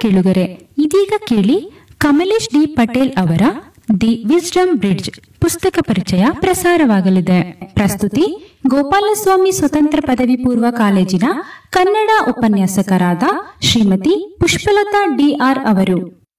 ಕೇಳುಗರೆ ಇದೀಗ ಕೇಳಿ ಕಮಲೇಶ್ ಡಿ ಪಟೇಲ್ ಅವರ ದಿ ವಿಸ್ಡಮ್ ಬ್ರಿಡ್ಜ್ ಪುಸ್ತಕ ಪರಿಚಯ ಪ್ರಸಾರವಾಗಲಿದೆ ಪ್ರಸ್ತುತಿ ಗೋಪಾಲಸ್ವಾಮಿ ಸ್ವತಂತ್ರ ಪದವಿ ಪೂರ್ವ ಕಾಲೇಜಿನ ಕನ್ನಡ ಉಪನ್ಯಾಸಕರಾದ ಶ್ರೀಮತಿ ಪುಷ್ಪಲತಾ ಡಿಆರ್ ಅವರು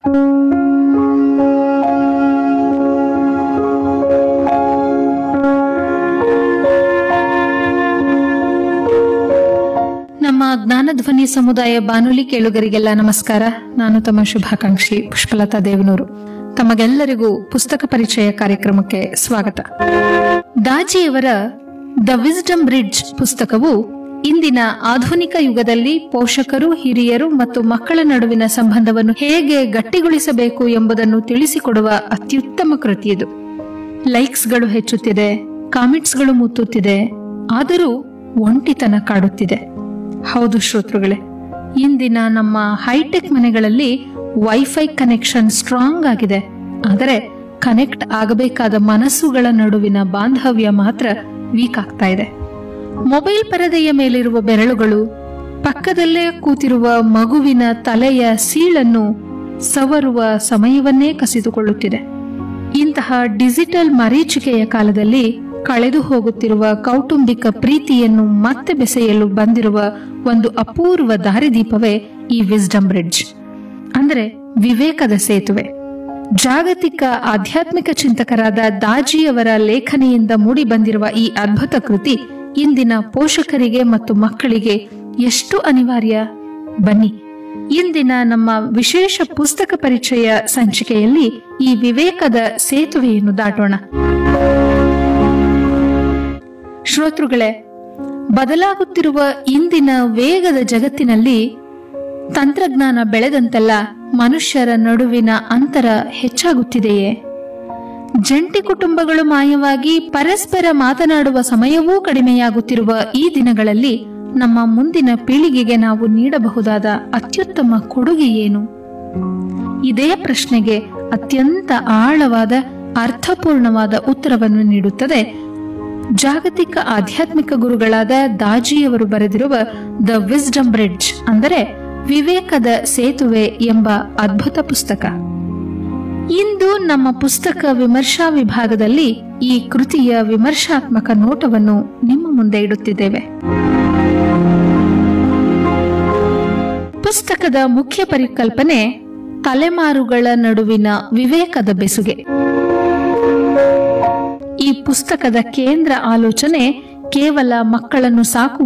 ನಮ್ಮ ಜ್ಞಾನಧ್ವನಿ ಸಮುದಾಯ ಬಾನುಲಿ ಕೇಳುಗರಿಗೆಲ್ಲ ನಮಸ್ಕಾರ ನಾನು ತಮ್ಮ ಶುಭಾಕಾಂಕ್ಷಿ ಪುಷ್ಪಲತಾ ದೇವನೂರು ತಮಗೆಲ್ಲರಿಗೂ ಪುಸ್ತಕ ಪರಿಚಯ ಕಾರ್ಯಕ್ರಮಕ್ಕೆ ಸ್ವಾಗತ ದಾಜಿಯವರ ದ ವಿಸ್ಡಮ್ ಬ್ರಿಡ್ಜ್ ಪುಸ್ತಕವು ಇಂದಿನ ಆಧುನಿಕ ಯುಗದಲ್ಲಿ ಪೋಷಕರು ಹಿರಿಯರು ಮತ್ತು ಮಕ್ಕಳ ನಡುವಿನ ಸಂಬಂಧವನ್ನು ಹೇಗೆ ಗಟ್ಟಿಗೊಳಿಸಬೇಕು ಎಂಬುದನ್ನು ತಿಳಿಸಿಕೊಡುವ ಅತ್ಯುತ್ತಮ ಕೃತಿಯಿದು ಲೈಕ್ಸ್ಗಳು ಹೆಚ್ಚುತ್ತಿದೆ ಕಾಮೆಂಟ್ಸ್ಗಳು ಮುತ್ತುತ್ತಿದೆ ಆದರೂ ಒಂಟಿತನ ಕಾಡುತ್ತಿದೆ ಹೌದು ಶ್ರೋತೃಗಳೇ ಇಂದಿನ ನಮ್ಮ ಹೈಟೆಕ್ ಮನೆಗಳಲ್ಲಿ ವೈಫೈ ಕನೆಕ್ಷನ್ ಸ್ಟ್ರಾಂಗ್ ಆಗಿದೆ ಆದರೆ ಕನೆಕ್ಟ್ ಆಗಬೇಕಾದ ಮನಸ್ಸುಗಳ ನಡುವಿನ ಬಾಂಧವ್ಯ ಮಾತ್ರ ವೀಕ್ ಆಗ್ತಾ ಇದೆ ಮೊಬೈಲ್ ಪರದೆಯ ಮೇಲಿರುವ ಬೆರಳುಗಳು ಪಕ್ಕದಲ್ಲೇ ಕೂತಿರುವ ಮಗುವಿನ ತಲೆಯ ಸೀಳನ್ನು ಸವರುವ ಸಮಯವನ್ನೇ ಕಸಿದುಕೊಳ್ಳುತ್ತಿದೆ ಇಂತಹ ಡಿಜಿಟಲ್ ಮರೀಚಿಕೆಯ ಕಾಲದಲ್ಲಿ ಕಳೆದು ಹೋಗುತ್ತಿರುವ ಕೌಟುಂಬಿಕ ಪ್ರೀತಿಯನ್ನು ಮತ್ತೆ ಬೆಸೆಯಲು ಬಂದಿರುವ ಒಂದು ಅಪೂರ್ವ ದಾರಿದೀಪವೇ ಈ ವಿಸ್ಡಮ್ ಬ್ರಿಡ್ಜ್ ಅಂದರೆ ವಿವೇಕದ ಸೇತುವೆ ಜಾಗತಿಕ ಆಧ್ಯಾತ್ಮಿಕ ಚಿಂತಕರಾದ ದಾಜಿಯವರ ಲೇಖನಿಯಿಂದ ಮೂಡಿ ಬಂದಿರುವ ಈ ಅದ್ಭುತ ಕೃತಿ ಇಂದಿನ ಪೋಷಕರಿಗೆ ಮತ್ತು ಮಕ್ಕಳಿಗೆ ಎಷ್ಟು ಅನಿವಾರ್ಯ ಬನ್ನಿ ಇಂದಿನ ನಮ್ಮ ವಿಶೇಷ ಪುಸ್ತಕ ಪರಿಚಯ ಸಂಚಿಕೆಯಲ್ಲಿ ಈ ವಿವೇಕದ ಸೇತುವೆಯನ್ನು ದಾಟೋಣ ಶ್ರೋತೃಗಳೇ ಬದಲಾಗುತ್ತಿರುವ ಇಂದಿನ ವೇಗದ ಜಗತ್ತಿನಲ್ಲಿ ತಂತ್ರಜ್ಞಾನ ಬೆಳೆದಂತೆಲ್ಲ ಮನುಷ್ಯರ ನಡುವಿನ ಅಂತರ ಹೆಚ್ಚಾಗುತ್ತಿದೆಯೇ ಜಂಟಿ ಕುಟುಂಬಗಳು ಮಾಯವಾಗಿ ಪರಸ್ಪರ ಮಾತನಾಡುವ ಸಮಯವೂ ಕಡಿಮೆಯಾಗುತ್ತಿರುವ ಈ ದಿನಗಳಲ್ಲಿ ನಮ್ಮ ಮುಂದಿನ ಪೀಳಿಗೆಗೆ ನಾವು ನೀಡಬಹುದಾದ ಅತ್ಯುತ್ತಮ ಕೊಡುಗೆ ಏನು ಇದೇ ಪ್ರಶ್ನೆಗೆ ಅತ್ಯಂತ ಆಳವಾದ ಅರ್ಥಪೂರ್ಣವಾದ ಉತ್ತರವನ್ನು ನೀಡುತ್ತದೆ ಜಾಗತಿಕ ಆಧ್ಯಾತ್ಮಿಕ ಗುರುಗಳಾದ ದಾಜಿಯವರು ಬರೆದಿರುವ ದ ವಿಸ್ಡಮ್ ಬ್ರಿಡ್ಜ್ ಅಂದರೆ ವಿವೇಕದ ಸೇತುವೆ ಎಂಬ ಅದ್ಭುತ ಪುಸ್ತಕ ಇಂದು ನಮ್ಮ ಪುಸ್ತಕ ವಿಮರ್ಶಾ ವಿಭಾಗದಲ್ಲಿ ಈ ಕೃತಿಯ ವಿಮರ್ಶಾತ್ಮಕ ನೋಟವನ್ನು ನಿಮ್ಮ ಮುಂದೆ ಇಡುತ್ತಿದ್ದೇವೆ ಪುಸ್ತಕದ ಮುಖ್ಯ ಪರಿಕಲ್ಪನೆ ತಲೆಮಾರುಗಳ ನಡುವಿನ ವಿವೇಕದ ಬೆಸುಗೆ ಈ ಪುಸ್ತಕದ ಕೇಂದ್ರ ಆಲೋಚನೆ ಕೇವಲ ಮಕ್ಕಳನ್ನು ಸಾಕುವ